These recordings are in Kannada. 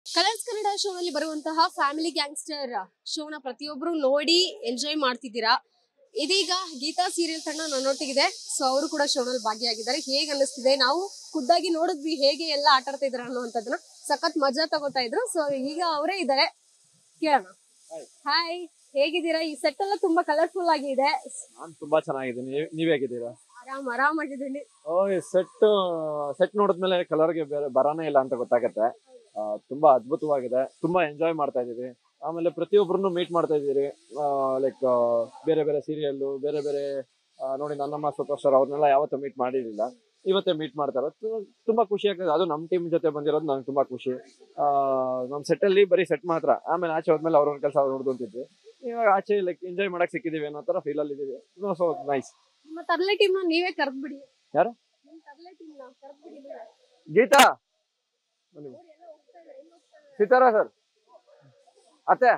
ಕಲರ್ಸ್ ಕನ್ನಡ ಶೋನಲ್ಲಿ ಬರುವಂತಹ ಫ್ಯಾಮಿಲಿ ಗ್ಯಾಂಗ್ಸ್ಟರ್ ಶೋನ ಪ್ರತಿಯೊಬ್ರು ನೋಡಿ ಎಂಜಾಯ್ ಮಾಡ್ತಿದ್ದೀರಾ ಇದೀಗ ಗೀತಾ ಸೀರಿಯಲ್ ತಂಡ ನನ್ನೊಟ್ಟಿಗಿದೆ ಸೊ ಅವರು ಕೂಡ ಶೋನಲ್ಲಿ ಭಾಗಿಯಾಗಿದ್ದಾರೆ ಹೇಗ್ ಅನ್ನಿಸ್ತಿದೆ ನಾವು ಖುದ್ದಾಗಿ ನೋಡಿದ್ವಿ ಹೇಗೆ ಎಲ್ಲ ಆಟ ಆಡ್ತಾ ಇದಾರೆ ಅನ್ನುವಂಥದ್ದನ್ನ ಸಖತ್ ಮಜಾ ತಗೋತಾ ಇದ್ರು ಸೊ ಈಗ ಅವರೇ ಇದ್ದಾರೆ ಕೇಳೋಣ ಹಾಯ್ ಹೇಗಿದ್ದೀರಾ ಈ ಸೆಟ್ ಎಲ್ಲ ತುಂಬಾ ಕಲರ್ಫುಲ್ ಆಗಿದೆ ನಾನ್ ತುಂಬಾ ಚೆನ್ನಾಗಿದ್ದೀನಿ ನೀವ್- ನೀವ್ ಹೇಗಿದ್ದೀರಾ ಆರಾಮ್ ಆರಾಮಾಗಿದ್ದೀನಿ ಓ ಸೆಟ್ ಸೆಟ್ ನೋಡಿದ್ಮೇಲೆ ಕಲರ್ಗೆ ಬೇರೆ ಬರಾನೇ ಇಲ್ಲ ಅಂತ ಗೊತ್ತಾಗತ್ತೆ ಆ, ತುಂಬಾ ಅದ್ಭುತವಾಗಿದೆ ತುಂಬಾ ಎಂಜಾಯ್ ಮಾಡ್ತಾ ಇದೀವಿ ಆಮೇಲೆ ಪ್ರತಿಯೊಬ್ಬರನ್ನು ಮೀಟ್ ಮಾಡ್ತಾ ಇದೀರಿ ಲೈಕ್ ಬೇರೆ ಬೇರೆ ಸೀರಿಯಲ್ ಬೇರೆ ಬೇರೆ ಆ, ನೋಡಿ ನನ್ನಮ್ಮ ಸೂಪರ್ ಸ್ಟಾರ್ ಅವ್ರನ್ನೆಲ್ಲ ಯಾವತ್ತೂ ಮೀಟ್ ಮಾಡಿರಲಿಲ್ಲ ಇವತ್ತೇ ಮೀಟ್ ಮಾಡ್ತಾರೆ ತುಂಬಾ ಖುಷಿ ಆಗ್ತದೆ ಅದು ನಮ್ಮ ಟೀಮ್ ಜೊತೆ ಬಂದಿರೋದು ನಂಗೆ ತುಂಬಾ ಖುಷಿ ಆ, ನಮ್ ಸೆಟ್ ಅಲ್ಲಿ ಬರೀ ಸೆಟ್ ಮಾತ್ರ ಆಮೇಲೆ ಆಚೆ ಹೋದ್ಮೇಲೆ ಅವ್ರವ್ರ ಕೆಲಸ ಅವ್ರು ನೋಡ್ಕೊಂತಿದ್ವಿ ಇವಾಗ ಆಚೆ ಲೈಕ್ ಎಂಜಾಯ್ ಮಾಡಕ್ ಸಿಕ್ಕಿದೀವಿ ಅನ್ನೋ ತರ ಫೀಲ್ ಅಲ್ಲಿ ಇದೀವಿ ಸೊ ನೈಸ್ ನಿಮ್ಮ ತರ್ಲೆ ಟೀಮ್ ನ ನೀವೇ ಕರೆದ್ಬಿಡಿ ಯಾರು? ನಿಮ್ ತರ್ಲೆ ಟೀಮ್ ನ ಕರೆದ್ಬಿಡಿ ನೀವೇ. ಗೀತಾ ಬನ್ನಿ. ಸಿತಾರಾ ಸರ್ ಅತ್ತೆ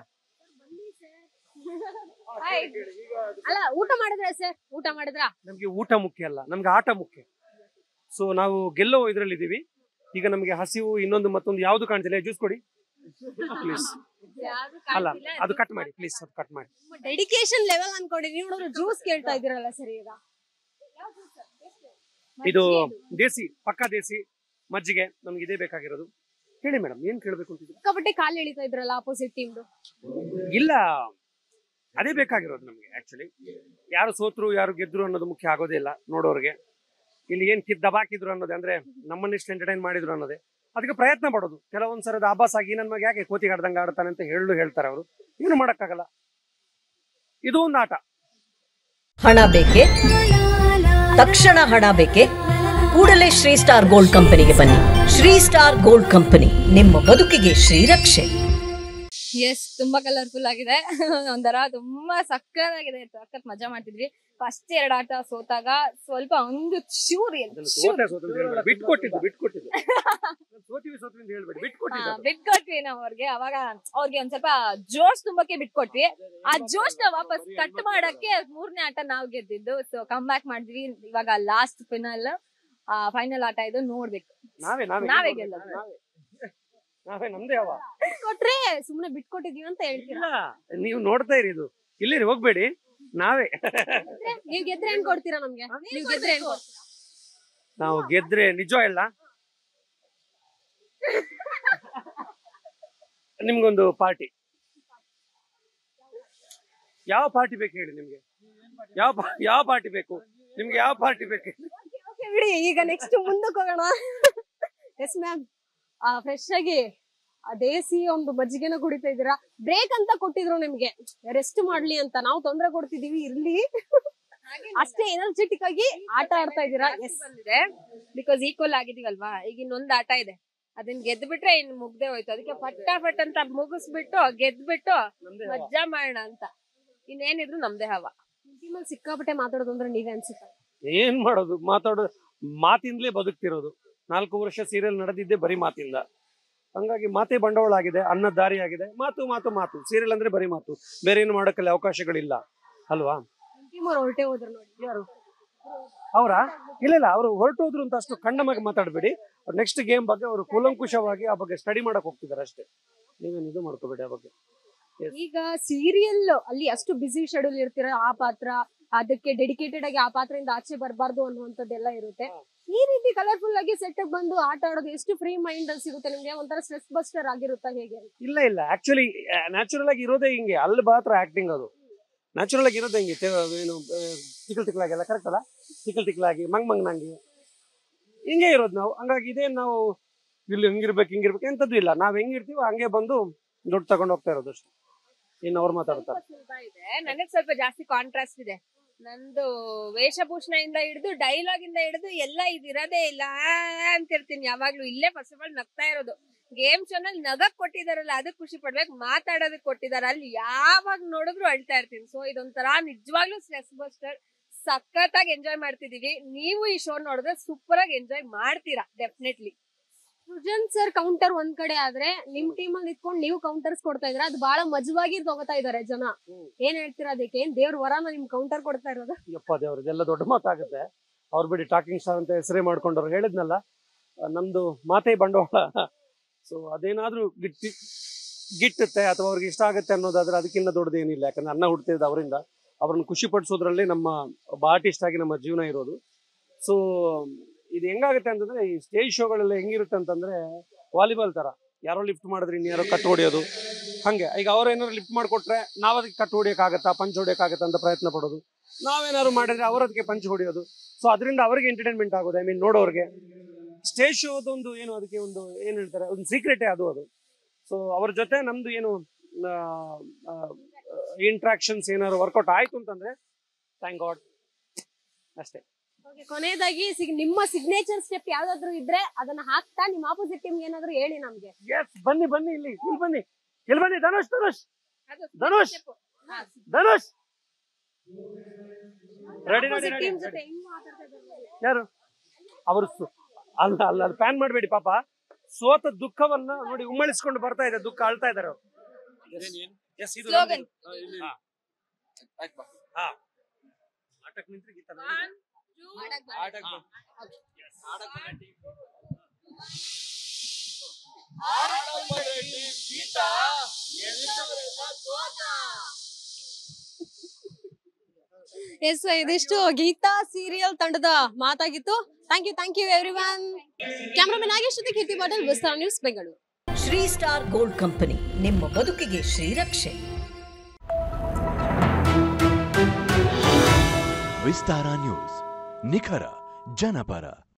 ಹಾಯ್. ಅಲ್ಲ ಊಟ ಮಾಡಿದ್ರೆ ಸರ್ ಊಟ ಮಾಡಿದ್ರಾ ನಮ್ಗೆ ಊಟ ಮುಖ್ಯ ಅಲ್ಲ ನಮ್ಗೆ ಆಟ ಮುಖ್ಯ ಸೊ ನಾವು ಗೆಲ್ಲೋ ಇದ್ರಲ್ಲಿ ಇದೀವಿ ಈಗ ನಮಗೆ ಹಸಿವು ಇನ್ನೊಂದು ಮತ್ತೊಂದು ಯಾವ್ದು ಕಾಣ್ತಿಲ್ಲ ಜ್ಯೂಸ್ ಕೊಡಿ ಪ್ಲೀಸ್ ಅಲ್ಲ ಅದು ಕಟ್ ಮಾಡಿ ಪ್ಲೀಸ್ ಅದು ಕಟ್ ಮಾಡಿ ಡೆಡಿಕೇಶನ್ ಲೆವೆಲ್ ಅನ್ಕೊಂಡಿ ನೀವು ನೋಡಿದ್ರೆ ಜ್ಯೂಸ್ ಕೇಳ್ತಾ ಇದ್ದೀರಲ್ಲ ಸರ್ ಈಗ ಇದು ದೇಸಿ ಪಕ್ಕಾ ದೇಸಿ ಮಜ್ಜಿಗೆ ನಮ್ಗೆ ಇದೇ ಬೇಕಾಗಿರೋದು ಹೇಳಿ ಮೇಡಮ್ ಏನ್ ಕೇಳ್ಬೇಕು ಅಂತಿದ್ರು ಸಿಕ್ಕಾಪಟ್ಟೆ ಕಾಲ್ ಎಳಿತಾ ಇದ್ರಲ್ಲ ಆಪೋಸಿಟ್ ಟೀಮ್ ಇಲ್ಲ ಅದೇ ಬೇಕಾಗಿರೋದು ನಮ್ಗೆ ಆಕ್ಚುಲಿ ಯಾರು ಸೋತ್ರು ಯಾರು ಗೆದ್ರು ಅನ್ನೋದು ಮುಖ್ಯ ಆಗೋದೇ ಇಲ್ಲ ನೋಡೋರ್ಗೆ ಇಲ್ಲಿ ಏನ್ ಕಿದ್ ದಬಾಕಿದ್ರು ಅನ್ನೋದೇ ಅಂದ್ರೆ ನಮ್ಮನ್ನ ಇಷ್ಟು ಎಂಟರ್ಟೈನ್ ಮಾಡಿದ್ರು ಅನ್ನೋದೇ ಅದಕ್ಕೆ ಪ್ರಯತ್ನ ಪಡೋದು ಕೆಲವೊಂದ್ ಸರದ ಆಭಾಸ ಆಗಿ ನನ್ನ ಮಗ ಯಾಕೆ ಕೋತಿ ಆಡ್ದಂಗೆ ಆಡ್ತಾನೆ ಅಂತ ಹೇಳು ಹೇಳ್ತಾರೆ ಅವರು ಏನು ಮಾಡಕ್ಕಾಗಲ್ಲ ಇದು ಒಂದು ಆಟ ಹಣ ಬೇಕೆ ತಕ್ಷಣ ಹಣ ಬೇಕೆ ಕೂಡಲೇ ಶ್ರೀ ಸ್ಟಾರ್ ಗೋಲ್ಡ್ ಕಂಪನಿಗೆ ಬನ್ನಿ ಶ್ರೀ ಸ್ಟಾರ್ ಗೋಲ್ಡ್ ಕಂಪನಿ ನಿಮ್ಮ ಬದುಕಿಗೆ ಶ್ರೀರಕ್ಷೆ ಎಸ್ ತುಂಬಾ ಕಲರ್ಫುಲ್ ಆಗಿದೆ ಒಂಥರ ತುಂಬಾ ಸಕ್ಕತ್ತಾಗಿದೆ ಸಖತ್ ಮಜಾ ಮಾಡ್ತಿದ್ವಿ ಫಸ್ಟ್ ಎರಡ್ ಆಟ ಸೋತಾಗ ಸ್ವಲ್ಪ ಒಂದು ಚೂರು ಅದನ್ನ ಸೋತೆ ಸೋತೆ ಅಂತ ಹೇಳ್ಬೇಡಿ. ಬಿಟ್ಕೊಟ್ಟಿದ್ದು ಬಿಟ್ಕೊಟ್ಟಿದ್ದು ಸೋತಿವಿ ಸೋತಿವಿ ಅಂತ ಹೇಳ್ಬೇಡಿ ಬಿಟ್ಕೊಟ್ಟಿದ್ದು ಅದು. ಬಿಟ್ಕೊಟ್ವಿ ನಾವು ಅವ್ರಿಗೆ ಅವಾಗ ಅವ್ರಿಗೆ ಒಂದ್ ಸ್ವಲ್ಪ ಜೋಶ್ ತುಂಬಕ್ಕೆ ಬಿಟ್ಕೊಟ್ವಿ ಆ ಜೋಶ್ ನ ವಾಪಸ್ ಕಟ್ ಮಾಡಕ್ಕೆ ಮೂರನೇ ಆಟ ನಾವು ಗೆದ್ದಿದ್ದು ಸೊ ಕಮ್ ಬ್ಯಾಕ್ ಮಾಡಿದ್ವಿ ಇವಾಗ ಲಾಸ್ಟ್ ಫಿನಲ್ ಫೈನಲ್ ಆಟ ಇದು ನೋಡ್ಬೇಕು ನಾವೇ ನಾವೇ ನಾವೇ ಗೆಲ್ಲೋದು. ಗೆಲ್ಲೋದು. ನಾವೇ. ನಾವೇ ನಮ್ದೇ ಅವ ಕೊಟ್ರೆ ಸುಮ್ನೆ ಬಿಟ್ಕೊಟ್ಟಿದೀವಿ ಅಂತ ಹೇಳ್ತೀರಾ ಇಲ್ಲ ನೀವು ನೋಡ್ತಾ ಇರಿ ಇದು ಇಲ್ಲಿ ಹೋಗ್ಬೇಡಿ ನಾವೇ ನೀವ್ ಗೆದ್ರೆ ಏನ್ ಕೊಡ್ತೀರಾ ನಮ್ಗೆ ನೀವ್ ಗೆದ್ರೆ ಏನ್ ಕೊಡ್ತೀರಾ ನಾವು ಗೆದ್ರೆ ನಿಜ ಇಲ್ಲ ನಿಮ್ಗೊಂದು ಪಾರ್ಟಿ ಯಾವ ಪಾರ್ಟಿ ಬೇಕು ಹೇಳಿ ನಿಮ್ಗೆ ಯಾವ ಪಾ- ಯಾವ ಪಾರ್ಟಿ ಬೇಕು ನಿಮ್ಗೆ ಯಾವ ಪಾರ್ಟಿ ಬೇಕು ಹೇಳಿ? Okay, ಬಿಡಿ ಈಗ ನೆಕ್ಸ್ಟ್ ಮುಂದಕ್ಕೆ ಹೋಗೋಣ ಎಸ್ ಮ್ಯಾಮ್ ಫ್ರೆಶ್ ಆಗಿ ಆ ದೇಸಿ ಒಂದು ಮಜ್ಜಿಗೆನ ಕುಡಿತಾ ಇದ್ದೀರಾ ಬ್ರೇಕ್ ಅಂತ ಕೊಟ್ಟಿದ್ರು ನಿಮ್ಗೆ ರೆಸ್ಟ್ ಮಾಡ್ಲಿ ಅಂತ ನಾವು ತೊಂದ್ರೆ ಕೊಡ್ತಿದೀವಿ ಇರ್ಲಿ ಅಷ್ಟೇ ಎನರ್ಜೆಟಿಕ್ ಆಗಿ ಆಟ ಆಡ್ತಾ ಇದ್ದೀರಾ ಎಸ್ ಬಂದಿದೆ ಬಿಕಾಸ್ ಈಕ್ವಲ್ ಆಗಿದೀವಲ್ವಾ ಈಗ ಇನ್ನೊಂದ್ ಆಟ ಇದೆ ಅದನ್ನ ಗೆದ್ದು ಬಿಟ್ರೆ ಇನ್ ಮುಗ್ದೆ ಹೋಯ್ತು ಅದಕ್ಕೆ ಫಟಾಫಟ್ ಅಂತ ಮುಗಿಸ್ಬಿಟ್ಟು ಗೆದ್ಬಿಟ್ಟು ಮಜ್ಜಾ ಮಾಡೋಣ ಅಂತ ಇನ್ನೇನಿದ್ರು ನಮ್ದೇ ಹವ ಟೀಮಲ್ಲಿ ಸಿಕ್ಕಾಪಟ್ಟೆ ಮಾತಾಡೋದು ಅಂದ್ರೆ ನೀವೇ ಅನ್ಸುತ್ತೆ ಏನ್ ಮಾಡೋದು ಮಾತಾಡೋದು ಮಾತಿಂದಲೇ ಬದುಕ್ತಿರೋದು ನಾಲ್ಕು ವರ್ಷ ಸೀರಿಯಲ್ ನಡೆದಿದ್ದೆ ಬರೀ ಮಾತಿಂದ ಹಂಗಾಗಿ ಮಾತೇ ಬಂಡವಾಳ ಆಗಿದೆ ಅನ್ನ ದಾರಿ ಆಗಿದೆ ಮಾತು ಮಾತು ಮಾತು ಸೀರಿಯಲ್ ಅಂದ್ರೆ ಬರೀ ಮಾತು ಬೇರೆ ಏನು ಮಾಡೋಕ್ಕಲ್ಲಿ ಅವಕಾಶಗಳಿಲ್ಲ ಅಲ್ವಾ ಟೀಮ್ ಅವ್ರು ಹೊರಟೆ ಹೋದ್ರು ನೋಡಿ ಯಾರು ಅವರಾ ಇಲ್ಲ ಇಲ್ಲ ಅವರು ಹೊರಟೋದ್ರು ಅಂತ ಅಷ್ಟು ಖಂಡಮಾಗಿ ಮಾತಾಡಬೇಡಿ ನೆಕ್ಸ್ಟ್ ಗೇಮ್ ಬಗ್ಗೆ ಅವರು ಕೂಲಂಕುಷವಾಗಿ ಆ ಬಗ್ಗೆ ಸ್ಟಡಿ ಮಾಡಕ್ ಹೋಗ್ತಿದ್ದಾರೆ ಅಷ್ಟೇ ನೀವೇನು ಇದು ಮಾಡ್ಕೋಬೇಡಿ ಆ ಬಗ್ಗೆ ಈಗ ಸೀರಿಯಲ್ ಅಲ್ಲಿ ಅಷ್ಟು ಬಿಸಿ ಶೆಡ್ಯೂಲ್ ಇರ್ತೀರ ಆ ಪಾತ್ರ ಅದಕ್ಕೆ ಡೆಡಿಕೇಟೆಡ್ ಆಗಿ ಆ ಪಾತ್ರದಿಂದ ಆಚೆ ಬರಬಾರ್ದು ಅನ್ನುವಂಥದ್ದೆಲ್ಲ ಇರುತ್ತೆ ಈ ರೀತಿ ಕಲರ್ಫುಲ್ ಆಗಿ ಸೆಟ್ ಬಂದು ಆಟ ಆಡೋದು ಎಷ್ಟು ಫ್ರೀ ಮೈಂಡ್ ಅಲ್ಲಿ ಸಿಗುತ್ತೆ ನಿಮ್ಗೆ ಒಂಥರ ಸ್ಟ್ರೆಸ್ ಬಸ್ಟರ್ ಆಗಿರುತ್ತಾ ಹೇಗೆ ಇಲ್ಲ ಇಲ್ಲ ಆಕ್ಚುಲಿ ನ್ಯಾಚುರಲ್ ಆಗಿ ಇರೋದೇ ಹಿಂಗೆ ಅಲ್ಲಿ ಮಾತ್ರ ಆಕ್ಟಿಂಗ್ ಅದು ನ್ಯಾಚುರಲ್ ಆಗಿ ಇರೋದೇ ಹಿಂಗೆ ತೆ- ಏನು ಆ, ತಿಕ್ಕಲ್ ತಿಕ್ಕಲಾಗೆಲ್ಲ ಕರೆಕ್ಟ್ ಅಲ್ಲ ತಿಕ್ಕಲ್ ತಿಕ್ಕಲಾಗಿ ಮಂಗ್ ಮಂಗ್ ನಂಗೆ ಹಿಂಗೆ ಇರೋದು ನಾವು ಹಂಗಾಗಿ ಇದೇನು ನಾವು ಇಲ್ಲಿ ಹಿಂಗಿರ್ಬೇಕು ಹಿಂಗಿರ್ಬೇಕು ಎಂತದ್ದು ಇಲ್ಲ ನಾವ್ ಹೆಂಗಿರ್ತೀವೋ ಹಂಗೆ ಬಂದು ದುಡ್ಡು ತಗೊಂಡು ಹೋಗ್ತಾ ಇರೋದು ಅಷ್ಟೇ ಇನ್ನು ಅವ್ರು ಮಾತಾಡ್ತಾರೆ ಸುಲಭ ಇದೆ ನನಗ್ ಸ್ವಲ್ಪ ಜಾಸ್ತಿ ಕಾಂಟ್ರಾಸ್ಟ್ ಇದೆ ನಂದು ವೇಷಭೂಷಣ ಇಂದ ಹಿಡಿದು ಡೈಲಾಗ್ ಇಂದ ಹಿಡಿದು ಎಲ್ಲ ಇದಿರೋದೇ ಇಲ್ಲ ಆ ಅಂತಿರ್ತೀನಿ ಯಾವಾಗ್ಲೂ ಇಲ್ಲೇ ಫಸ್ಟ್ ಆಫ್ ಆಲ್ ನಗ್ತಾ ಇರೋದು ಗೇಮ್ ನಲ್ಲಿ ನಗಕ್ ಕೊಟ್ಟಿದಾರಲ್ಲ ಅದಕ್ಕೆ ಖುಷಿ ಪಡ್ಬೇಕು ಮಾತಾಡೋದಕ್ ಕೊಟ್ಟಿದಾರ ಅಲ್ಲಿ ಯಾವಾಗ ನೋಡಿದ್ರು ಅಳ್ತಾ ಇರ್ತೀನಿ ಸೊ ಇದೊಂಥರ ನಿಜವಾಗ್ಲೂ ಸ್ಟ್ರೆಸ್ ಬಸ್ಟರ್ ಸಖತ್ತಾಗಿ ಎಂಜಾಯ್ ಮಾಡ್ತಿದೀವಿ ನೀವು ಈ ಶೋ ನೋಡಿದ್ರೆ ಸೂಪರ್ ಆಗಿ ಎಂಜಾಯ್ ಮಾಡ್ತೀರಾ ಡೆಫಿನೆಟ್ಲಿ ಸೃಜನ್ ಸರ್ ಕೌಂಟರ್ ಒಂದ್ ಕಡೆ ಆದ್ರೆ ನಿಮ್ ಟೀಮ್ ಅಲ್ಲಿ ನಿಂತ್ಕೊಂಡು ನೀವು ಕೌಂಟರ್ಸ್ ಕೊಡ್ತಾ ಇದ್ರ ಅದು ಬಹಳ ಮಜವಾಗಿ ತಗೋತಾ ಇದಾರೆ ಜನ ಹ್ಮ್. ಏನ್ ಹೇಳ್ತೀರಾ ಅದಕ್ಕೆ ಏನ್ ದೇವ್ರ ವರಾನ ನಿಮ್ ಕೌಂಟರ್ ಕೊಡ್ತಾ ಇರೋದು ಯಪ್ಪ ದೇವ್ರು ಇದೆಲ್ಲ ದೊಡ್ಡ ಮಾತಾಗುತ್ತೆ ಅವ್ರು ಬಿಡಿ ಟಾಕಿಂಗ್ ಸ್ಟಾರ್ ಅಂತ ಹೆಸರೇ ಮಾಡ್ಕೊಂಡವ್ರು ಹೇಳಿದ್ನಲ್ಲ ಆ, ನಮ್ದು ಮಾತೇ ಬಂಡವಾಳ ಸೊ ಅದೇನಾದ್ರೂ ಗಿಟ್ಟಿ ಗಿಟ್ಟುತ್ತೆ ಅಥವಾ ಅವ್ರಿಗೆ ಇಷ್ಟ ಆಗುತ್ತೆ ಅನ್ನೋದಾದ್ರೆ ಅದಕ್ಕಿಂತ ದೊಡ್ಡದೇನಿಲ್ಲ ಯಾಕಂದ್ರೆ ಅನ್ನ ಹುಡ್ತಿದ್ದು ಅವರಿಂದ ಅವ್ರನ್ನ ಖುಷಿ ಪಡಿಸೋದ್ರಲ್ಲಿ ನಮ್ಮ ಒಬ್ಬ ಆರ್ಟಿಸ್ಟ್ ಆಗಿ ನಮ್ಮ ಜೀವನ ಇರೋದು ಸೊ ಇದು ಹೆಂಗಾಗುತ್ತೆ ಅಂತಂದ್ರೆ ಈ ಸ್ಟೇಜ್ ಶೋಗಳೆಲ್ಲ ಹೆಂಗಿರುತ್ತೆ ಅಂತಂದ್ರೆ ವಾಲಿಬಾಲ್ ತರ ಯಾರೋ ಲಿಫ್ಟ್ ಮಾಡಿದ್ರೆ ಇನ್ಯಾರೋ ಕಟ್ ಹೊಡಿಯೋದು ಹಂಗೆ ಈಗ ಅವ್ರು ಏನಾದ್ರು ಲಿಫ್ಟ್ ಮಾಡಿಕೊಟ್ರೆ ನಾವು ಅದಕ್ಕೆ ಕಟ್ ಹೊಡಿಯೋಕ್ಕಾಗತ್ತಾ ಪಂಚ್ ಹೊಡಿಯೋಕ್ಕಾಗತ್ತಾ ಅಂತ ಪ್ರಯತ್ನ ಪಡೋದು ನಾವೇನಾದ್ರು ಮಾಡಿದ್ರೆ ಅವ್ರ ಅದಕ್ಕೆ ಪಂಚ್ ಹೊಡಿಯೋದು ಸೊ ಅದರಿಂದ ಅವ್ರಿಗೆ ಎಂಟರ್ಟೈನ್ಮೆಂಟ್ ಆಗೋದು ಐ ಮೀನ್ ನೋಡೋರಿಗೆ ಸ್ಟೇಜ್ ಶೋದೊಂದು ಏನು ಅದಕ್ಕೆ ಒಂದು ಏನು ಹೇಳ್ತಾರೆ ಒಂದು ಸೀಕ್ರೆಟೇ ಅದು ಅದು ಸೊ ಅವ್ರ ಜೊತೆ ನಮ್ದು ಏನು ಇಂಟ್ರಾಕ್ಷನ್ಸ್ ಏನಾದ್ರು ವರ್ಕೌಟ್ ಆಯ್ತು ಅಂತಂದ್ರೆ ಥ್ಯಾಂಕ್ ಗಾಡ್ ಅಷ್ಟೇ Okay, ಕೊನೆಯದಾಗಿ ಸಿಗ್- ನಿಮ್ಮ ಸಿಗ್ನೇಚರ್ ಸ್ಟೆಪ್ ಯಾವ್ದಾದ್ರು ಇದ್ರೆ ಅದನ್ನ ಹಾಕ್ತಾ ನಿಮ್ಮ ಆಪೋಸಿಟ್ ಟೀಮ್ ಏನಾದ್ರು ಹೇಳಿ ನಮ್ಗೆ ಎಸ್ ಬನ್ನಿ ಬನ್ನಿ ಇಲ್ಲಿ ಇಲ್ಲಿ ಬನ್ನಿ ಇಲ್ಲಿ ಬನ್ನಿ ಧನುಷ್ ಧನುಷ್ ಅದು ಧನುಷ್ step. ಹಾ, Dhanush ready ready Opposite ready team ಜೊತೆ ಹೆಂಗ್ ಮಾತಾಡ್ತಾ ಇದ್ದಾರೆ? ಯಾರು ಅವರು ಸು- ಅಲ್ಲ ಅಲ್ಲ ಅದು ಪ್ಯಾನ್ ಮಾಡಬೇಡಿ ಪಾಪ ಸೋತ ದುಃಖವನ್ನ ನೋಡಿ ಉಮ್ಮಳಿಸ್ಕೊಂಡು ಬರ್ತಾ ಇದೆ ದುಃಖ ಅಳ್ತಾ ಇದ್ದಾರೆ ಅವರು ಎಸ್ ಇದು Slogan. ನಮ್ದು. ಹಾ. ಹಾ. ಆಟಕ್ಕೆ ನಿಂತ್ರೆ ಗೀತ ನಮ್ದು. One, two, ಎಸ್ ಇದಿಷ್ಟು ಗೀತಾ ಸೀರಿಯಲ್ ತಂಡದ ಮಾತಾಗಿತ್ತು thank you thank you everyone cameraman Nagesh ಜೊತೆ Keerthi Patil Vistara news Bengaluru Shri star gold company ನಿಮ್ಮ ಬದುಕಿಗೆ ಶ್ರೀರಕ್ಷೆ ವಿಸ್ತಾರ ನ್ಯೂಸ್ ನಿಖರ ಜನಪರ